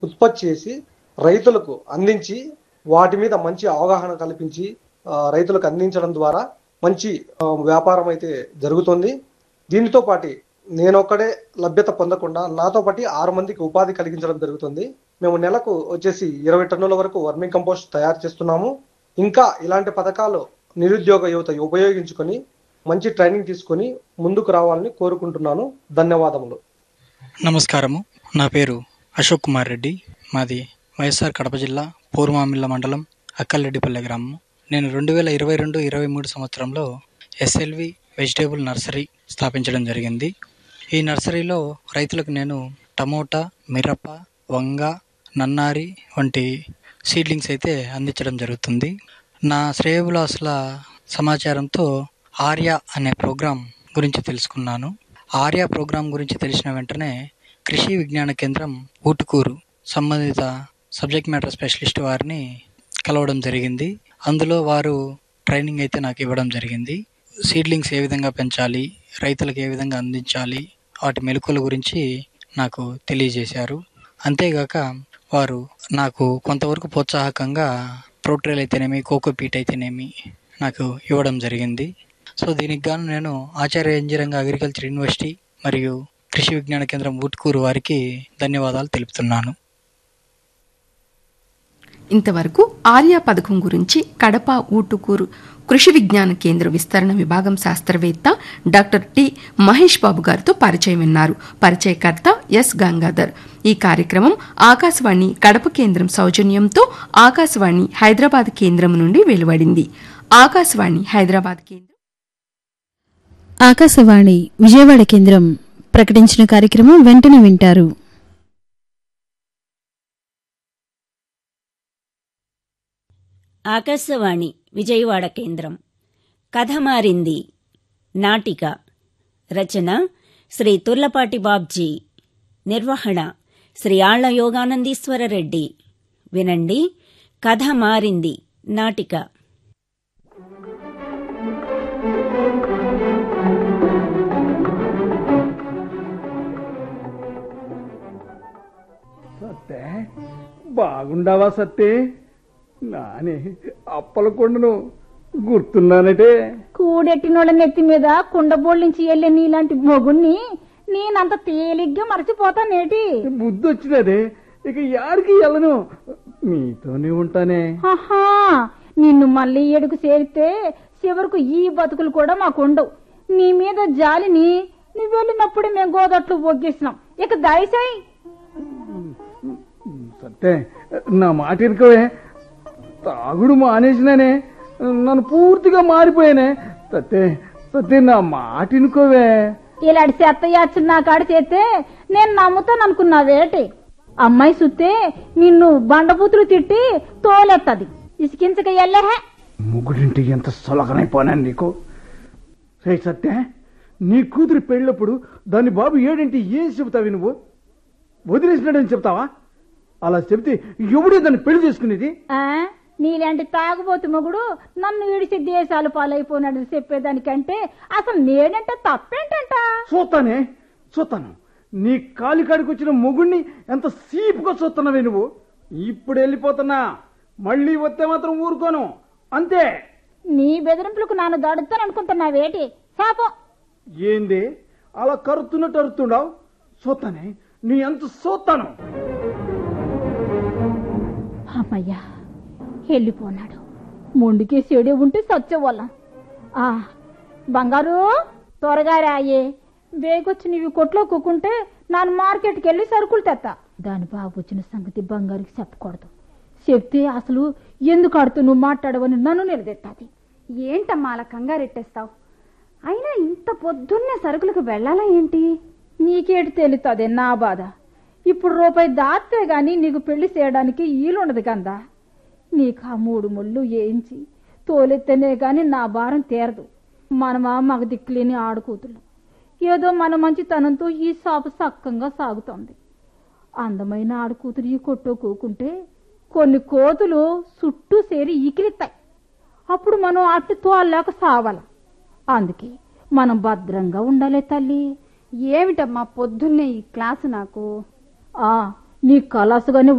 ఉత్పత్తి చేసి రైతులకు అందించి వాటి మీద మంచి అవగాహన కల్పించి ఆ, రైతులకు అందించడం ద్వారా మంచి ఆ, వ్యాపారం అయితే జరుగుతుంది దీనితో పాటు నేనొక్కడే లభ్యత పొందకుండా నాతో పాటు ఆరు మందికి ఉపాధి కలిగించడం జరుగుతుంది మేము నెలకు వచ్చేసి ఇరవై టన్నుల వరకు వర్మింగ్ కంపోస్ట్ తయారు చేస్తున్నాము ఇంకా ఇలాంటి పథకాలు నిరుద్యోగ యువత ఉపయోగించుకొని మంచి ట్రైనింగ్ తీసుకొని ముందుకు రావాలని కోరుకుంటున్నాను ధన్యవాదములు నమస్కారము నా పేరు అశోక్ కుమార్ రెడ్డి మాది వైఎస్ఆర్ కడప జిల్లా పూర్వమామిళ్ళ మండలం అక్కల్రెడ్డిపల్లె గ్రామం నేను రెండు వేల ఇరవై రెండు ఇరవై మూడు సంవత్సరంలో ఎస్ఎల్వి వెజిటేబుల్ నర్సరీ స్థాపించడం జరిగింది ఈ నర్సరీలో రైతులకు నేను టమోటా మిరప వంగ నన్నారి వంటి సీడ్లింగ్స్ అయితే అందించడం జరుగుతుంది నా శ్రేయబులాసుల సమాచారంతో ఆర్య అనే ప్రోగ్రాం గురించి తెలుసుకున్నాను ఆర్య ప్రోగ్రాం గురించి తెలిసిన వెంటనే కృషి విజ్ఞాన కేంద్రం ఊటుకూరు సంబంధిత సబ్జెక్ట్ మ్యాటర్ స్పెషలిస్ట్ వారిని కలవడం జరిగింది అందులో వారు ట్రైనింగ్ అయితే నాకు ఇవ్వడం జరిగింది సీడ్లింగ్స్ ఏ విధంగా పెంచాలి రైతులకు ఏ విధంగా అందించాలి వాటి మెలకుల గురించి నాకు తెలియజేశారు అంతేగాక వారు నాకు కొంతవరకు ప్రోత్సాహకంగా ప్రోట్రేల్ అయితేనేమి కోకోపీట్ అయితేనేమి నాకు ఇవ్వడం జరిగింది సో దీనికి గాను నేను ఆచార్య ఇంజనీరింగ్ అగ్రికల్చర్ యూనివర్సిటీ మరియు కృషి విజ్ఞాన కేంద్రం ఊట్కూరు వారికి ధన్యవాదాలు తెలుపుతున్నాను ఇంతవరకు ఆర్యా పథకం గురించి కడప ఊటుకూరు కృషి విజ్ఞాన కేంద్ర విస్తరణ విభాగం శాస్త్రవేత్త డాక్టర్ టి మహేష్ బాబు గారితో పరిచయం విన్నారు పరిచయకర్త ఎస్ గంగాధర్ ఈ కార్యక్రమం ఆకాశవాణి కడప కేంద్రం సౌజన్యంతో ఆకాశవాణి హైదరాబాద్ కేంద్రం నుండి వెలువడింది ఆకాశవాణి హైదరాబాద్ కేంద్రం ఆకాశవాణి విజయవాడ కేంద్రం ప్రకటించిన కార్యక్రమం వెంటనే వింటారు ఆకాశవాణి విజయవాడ కేంద్రం కథ మారింది నాటిక రచన శ్రీ తుర్లపాటి బాబ్జీ నిర్వహణ శ్రీ ఆళ్ల యోగానందీశ్వర రెడ్డి వినండి కథ మారింది నాటిక సత్తే బాగుండావా సత్తే నానే అప్పలకొండను గుర్తున్నానటే కూడెట్టినోళ్ళ నెత్తి మీద కుండబోళ్ళించి వెళ్ళే నీలాంటి మొగుణ్ణి నేనంత తేలిగ్గా మర్చిపోతానేటి బుద్ధి వచ్చినదే ఇక యాడికి వెళ్ళను మీతోనే ఉంటానే ఆహా నిన్ను మళ్ళీ ఏడుకు చేరితే చివరకు ఈ బతుకులు కూడా మాకుండవు నీ మీద జాలిని నువ్వు వెళ్ళినప్పుడే మేము గోదట్లు బొగ్గేసినాం ఇక దయసాయి సత్తే నా మాట ఇరుకవే తాగుడు మానేసినానే నన్ను పూర్తిగా మారిపోయానే సత్తే సత్తే నా మాట ఇనుకోవే ఇలాంటి చెత్త యాచులు నా కాడ చేస్తే నేను నమ్ముతాను అనుకున్నావేటి అమ్మాయి సుత్తే నిన్ను బండబూతులు తిట్టి తోలెత్తది ఇసికించక ఎల్లహే ముగ్గురింటి ఎంత సొలకనైపోయాను నీకు రే సత్య నీ కూతురు పెళ్ళప్పుడు దాని బాబు ఏడింటి ఏం చెబుతావి నువ్వు వదిలేసినాడని చెప్తావా అలా చెబితే ఎవడే దాన్ని పెళ్లి చేసుకునేది ఆ నీలాంటి తాగుబోతు మొగుడు నన్ను విడిచి దేశాలు పాలైపోయినాడని చెప్పేదానికంటే అసలు నేనంటే తప్పేంటంట చూస్తానే చూస్తాను నీ కాలి కాడికి వచ్చిన మొగుణ్ణి ఎంత సీపుగా చూస్తున్నావే నువ్వు ఇప్పుడు వెళ్ళిపోతున్నా మళ్ళీ వస్తే మాత్రం ఊరుకోను అంతే నీ బెదిరింపులకు నాన్న దడుతాను అనుకుంటున్నావేటి శాపం ఏంది అలా కరుతున్నట్టు అరుతుండావు చూస్తానే నీ ఎంత చూస్తాను అమ్మయ్యా వెళ్ళిపోనాడు మొండికి చెడే ఉంటే సచ్చేవాళ్ళం ఆ బంగారు త్వరగా రాయే బేగొచ్చి నీవి కొట్లో కుక్కుంటే నాన్న మార్కెట్కి వెళ్ళి సరుకులు తెత్తా దాని బాబు వచ్చిన సంగతి బంగారుకి చెప్పకూడదు చెప్తే అసలు ఎందుకు ఆడుతూ నువ్వు మాట్లాడవని నన్ను నిలదెత్తాది ఏంటమ్మా అలా కంగారెట్టేస్తావు అయినా ఇంత పొద్దున్నే సరుకులకు వెళ్ళాలా ఏంటి నీకేటి తెలుస్తుంది నా బాధ ఇప్పుడు రూపాయి దాస్తే గాని నీకు పెళ్లి చేయడానికి ఈలుండదు కందా నీకు ఆ మూడు ముళ్ళు వేయించి తోలెత్తనే గాని నా భారం తీరదు మనమా మగ దిక్కులేని ఆడుకూతులు ఏదో మన మంచితనంతో ఈ సాపు సక్కంగా సాగుతోంది అందమైన ఆడుకూతురు ఈ కొట్టు కూకుంటే కొన్ని కోతులు చుట్టూ సేరి ఈకిలిస్తాయి అప్పుడు మనం అట్టు తోలలేక సావాల అందుకే మనం భద్రంగా ఉండాలి తల్లి ఏమిటమ్మా పొద్దున్నే ఈ క్లాసు నాకు ఆ నీ కలాసుగానే